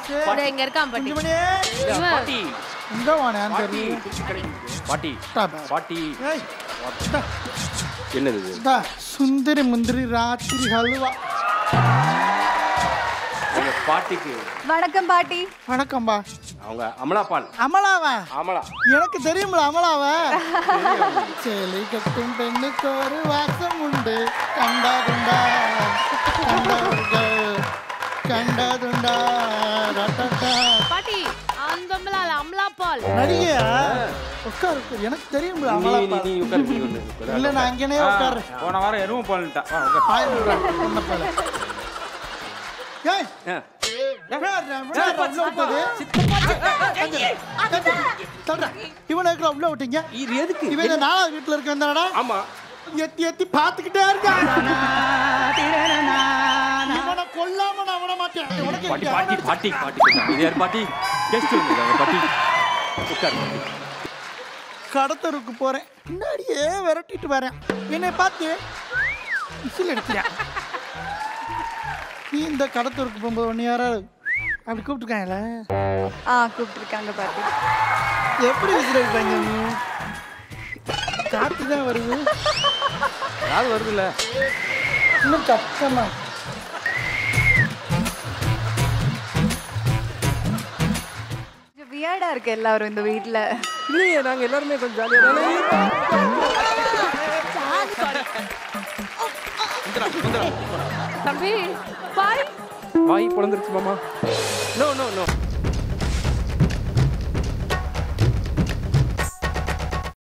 காசு இதோ இங்க இருக்கான் பாட்டி குஞ்சுமணி இவன். பாட்டி எங்க வானேன் பாட்டி தெரியும் குச்சி கிடைக்குது. பாட்டி Stop. பாட்டி ஏய் இந்தா, என்னது இது இந்தா, சுந்தரி முந்திரி ராத்திரி ஹல்வா எங்க பாட்டிக்கு வணக்கம் பாட்டி வணக்கம்பா அவங்க அமலா பால் அமலாவா அமலா எனக்கு தெரியும்ல அமலாவ சேலை கட்டும் பெண்ணுக்கு ஒரு வாசம் உண்டு கண்டாதுண்டா கண்டாதுண்டா கண்டாதுண்டா ரட்டட்டா. பாட்டி அந்த அம்பலால அமலா பால் நடிகையா உட்காரு உட்காரு. எனக்கு தெரியும்ல நீ அமலா நீ நீ உட்காரு நீ ஒண்ணு உட்காரு. இல்ல நான் அங்கனே உட்காரு போன வாரம் எருவும் போலன்ட்டா வா உட்கார். பாய் விடுறேன், உன்னை போல. ஏய் ஆ. விடாதடா, விடாதடா, உள்ள விட்டது. தள்ளுடா. இவனை எதுக்குடா உள்ள விட்டீங்க இது எதுக்கு இவன் இந்த நாலாவது வீட்டுல இருக்க வந்தாடா ஆமா எத்தி எத்தி பாத்துக்கிட்டே இருக்கான் இவனை கொல்லாம நான் விட மாட்டேன் உனக்கு பாட்டி எங்க பாட்டி அவனை பாட்டி பாட்டி இது யார் பாட்டி கெஸ்ட் வந்திருக்காங்க பாட்டி உட்கார் பாட்டி கடத்தருக்கு போறேன் பின்னாடியே விரட்டிட்டு வரேன் என்னை பார்த்து விசில் எடுக்கிறேன் நீ இந்த கடத்தருக்கு போகும்போது ஒன்று யாராவது அப்படி கூப்பிட்டுருக்காங்களே ஆ கூப்பிட்டுருக்காங்க பாட்டி எப்படி விசில் எடுப்பாங்க நீ காற்று தான் வருது யாரு வருதுல்ல இன்னும் கஷ்டமா கொஞ்சம் வியர்டா இருக்கு எல்லாரும் இந்த வீட்ல இல்லையே நாங்க எல்லாருமே கொஞ்சம் ஜாலியா தானே தம்பி பாய் வாய் பிறந்துருச்சு மாமா நோ நோ நோ